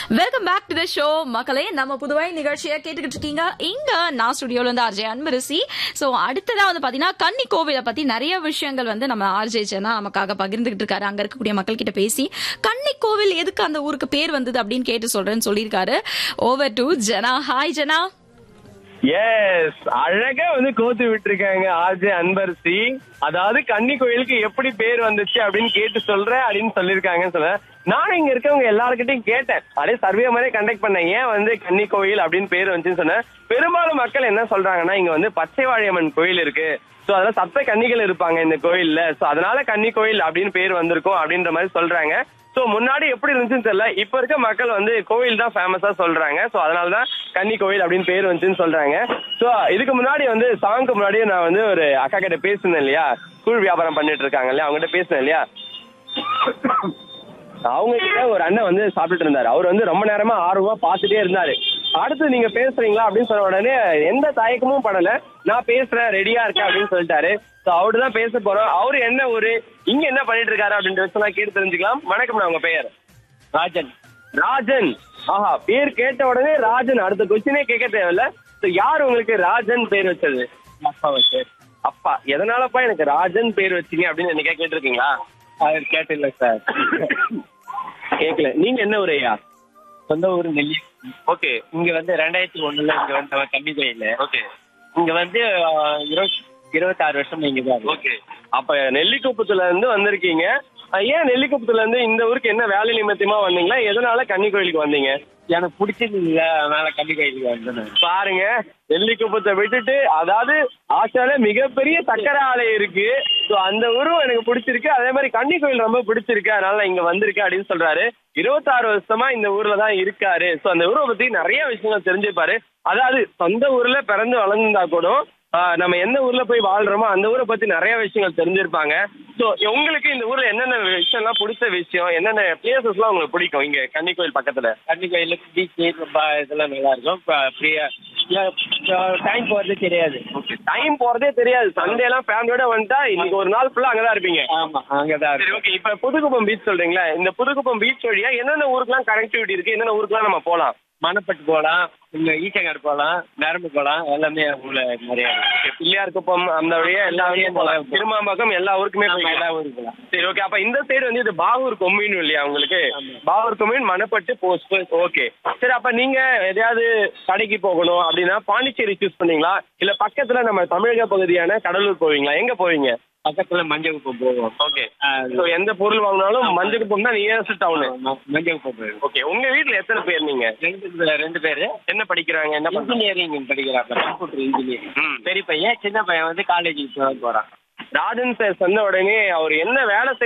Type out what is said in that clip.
Welcome back to the show மக்களே நம்ம புதுவாய் நிகழ்ச்சியை கேட்டுக்கிட்டு இருக்கீங்க இங்க நான் ஸ்டுடியோல இருந்து ஆர்ஜே அன்பரசி சோ அடுத்ததா வந்து பாத்தீங்கன்னா கன்னி கோவிலை பத்தி நிறைய விஷயங்கள் வந்து நம்ம ஆர்ஜே ஜனா நமக்காக பகிர்ந்துகிட்டு இருக்காரு அங்க இருக்கக்கூடிய மக்கள் கிட்ட பேசி கன்னி கோவில் எதுக்கு அந்த ஊருக்கு பேர் வந்தது அப்படின்னு கேட்டு சொல்றேன்னு சொல்லியிருக்காரு over to Jana hi Jana yes அழகா வந்து கோத்து விட்டுருக்காங்க ஆர்ஜே அன்பரசி அதாவது கன்னி கோயிலுக்கு எப்படி பேர் வந்துச்சு அப்படின்னு கேட்டு சொல்றேன் அப்படின்னு சொல்லியிருக்காங்கன்னு சொல்ல நானும் இங்க இருக்கவங்க எல்லாருக்கிட்டையும் கேட்டேன் அப்படியே சர்வே மாதிரி கண்டக்ட் பண்ணேன் ஏன் வந்து கன்னி கோயில் அப்படின்னு பேர் வந்துச்சுன்னு சொன்னேன் பெரும்பாலும் மக்கள் என்ன சொல்றாங்கன்னா இங்க வந்து பச்சை வாழியம்மன் கோயில் இருக்கு சோ அதுல சப்த கன்னிகள் இருப்பாங்க இந்த கோயில்ல சோ அதனால கன்னி கோயில் அப்படின்னு பேர் வந்திருக்கும் அப்படின்ற மாதிரி சொல்றாங்க சோ முன்னாடி எப்படி இருந்துச்சுன்னு தெரியல இப்ப இருக்க மக்கள் வந்து கோயில் தான் ஃபேமஸா சொல்றாங்க சோ அதனாலதான் கன்னி கோயில் அப்படின்னு பேர் வந்துச்சுன்னு சொல்றாங்க சோ இதுக்கு முன்னாடி வந்து சாங்க்கு முன்னாடியே நான் வந்து ஒரு அக்கா கிட்ட பேசினேன் இல்லையா கூழ் வியாபாரம் பண்ணிட்டு இருக்காங்க இல்லையா அவங்க கிட்ட பேசினேன் இல்லையா அவங்க கிட்ட ஒரு அண்ணன் வந்து சாப்பிட்டுட்டு இருந்தாரு அவர் வந்து ரொம்ப நேரமா ஆர்வமா பார்த்துட்டே இருந்தாரு அடுத்து நீங்க பேசுறீங்களா அப்படின்னு சொன்ன உடனே எந்த தயக்கமும் படல நான் பேசுறேன் ரெடியா இருக்கேன் அப்படின்னு சொல்லிட்டாரு சோ அவரு தான் பேச போறோம் அவரு என்ன ஒரு இங்க என்ன பண்ணிட்டு இருக்காரு அப்படின்ற விஷயம் கேட்டு தெரிஞ்சுக்கலாம் வணக்கம் உங்க பெயர் ராஜன் ராஜன் ஆஹா பேர் கேட்ட உடனே ராஜன் அடுத்த கொஸ்டினே கேட்க தேவையில்ல So, யார் உங்களுக்கு ராஜன் பேர் வச்சது அப்பா வச்சு அப்பா எதனாலப்பா எனக்கு ராஜன் பேர் வச்சீங்க அப்படின்னு என்னைக்கா கேட்டிருக்கீங்களா அது கேட்டில்ல சார் கேட்கல நீங்க என்ன ஒரு ஐயா சொந்த ஊர் நெல்லி ஓகே இங்க வந்து ரெண்டாயிரத்தி ஒண்ணுல இங்க வந்து நம்ம தம்பி கோயில் ஓகே இங்க வந்து ஆஹ், இருபத் இருபத்தாறு வருஷம் இங்க தான் ஓகே அப்ப நெல்லிக்குப்பத்துல இருந்து வந்திருக்கீங்க அஹ் ஏன் நெல்லிக்குப்பத்துல இருந்து இந்த ஊருக்கு என்ன வேலை நிமித்தமா வந்தீங்களா எதனால கன்னி கோயிலுக்கு வந்தீங்க எனக்கு பிடிச்சது இல்ல அதனால தம்பி கோயிலுக்கு வந்தேன் பாருங்க நெல்லிக்குப்பத்தை விட்டுட்டு அதாவது ஆசியால மிகப்பெரிய சக்கரை ஆலை இருக்கு ஸோ அந்த ஊரும் எனக்கு பிடிச்சிருக்கு அதே மாதிரி கன்னி கோயில் ரொம்ப பிடிச்சிருக்கு அதனால நான் இங்க வந்திருக்கேன் அப்படின்னு சொல்றாரு இருபத்தாறு வருஷமா இந்த ஊர்ல தான் இருக்காரு ஸோ அந்த ஊரை பத்தி நிறைய விஷயங்கள் தெரிஞ்சுப்பாரு அதாவது சொந்த ஊர்ல பிறந்து வளர்ந்தா கூட ஆஹ், நம்ம எந்த ஊர்ல போய் வாழ்றோமோ அந்த ஊரை பத்தி நிறைய விஷயங்கள் தெரிஞ்சிருப்பாங்க ஸோ உங்களுக்கு இந்த ஊர்ல என்னென்ன விஷயம்லாம் பிடிச்ச விஷயம் என்னென்ன பிளேசஸ்லாம் உங்களுக்கு பிடிக்கும் இங்க கன்னி கோயில் பக்கத்துல தம்பி கோயில் பீச் ரொம்ப இதெல்லாம் நல்லா இருக்கும் ஃப்ரீயா டைம் போறது தெரியாது டைம் போறதே தெரியாது சண்டே எல்லாம் ஃபேமிலியோட வந்துட்டா இன்னைக்கு ஒரு நாள் ஃபுல்லா அங்கதான் இருப்பீங்க ஆமா அங்கதான் சரி இருக்கும் ஓகே இப்ப புதுக்குப்பம் பீச் சொல்றீங்களா இந்த புதுக்குப்பம் பீச் வழியா என்னென்ன ஊருக்குலாம் கனெக்டிவிட்டி இருக்கு என்னென்ன ஊருக்குலாம் நம்ம போலாம் மணப்பட்டு போகலாம் இங்க ஈச்சங்காடு போகலாம் நரம்பு போகலாம் எல்லாமே உள்ள நிறைய இருக்கு. பிள்ளையார் குப்பம் அந்த வழியா எல்லா வழியும் போலாம் திருமாம்பாக்கம் எல்லா ஊருக்குமே ஆமா, போய்க்கலாம். எல்லா ஊருக்கு போகலாம் சரி ஓகே அப்ப இந்த சைடு வந்து இது பாகூர் கொம்யூன் இல்லையா உங்களுக்கு ஆமா. Bahour commune Manapattu post okay சரி அப்ப நீங்க எதையாவது கடைக்கு போகணும் அப்படின்னா பாண்டிச்சேரி சூஸ் பண்ணீங்களா இல்ல பக்கத்துல நம்ம தமிழக பகுதியான கடலூர் போவீங்களா எங்க போவீங்க பக்கத்துல மஞ்சள் குப்பம் போவோம் ஓகே ஆஹ், ஸோ எந்த பொருள் வாங்கினாலும் மஞ்சள் குப்பம் தான் நியரஸ்ட் டவுனு ஆமா, மஞ்சள் குப்பம் போயிருவோம் ஓகே உங்க வீட்ல எத்தனை பேர் நீங்க ரெண்டு பேர் ரெண்டு பேரு என்ன படிக்கிறாங்க என்ன பண்றாங்க இன்ஜினியரிங் படிக்கிறாங்க கம்ப்யூட்டர் இன்ஜினியரிங் ம். பெரிய பையன் சின்ன பையன் வந்து காலேஜுக்கு போறான் ராஜன் சார் சொன்ன உடனே அவர் என்ன வேலை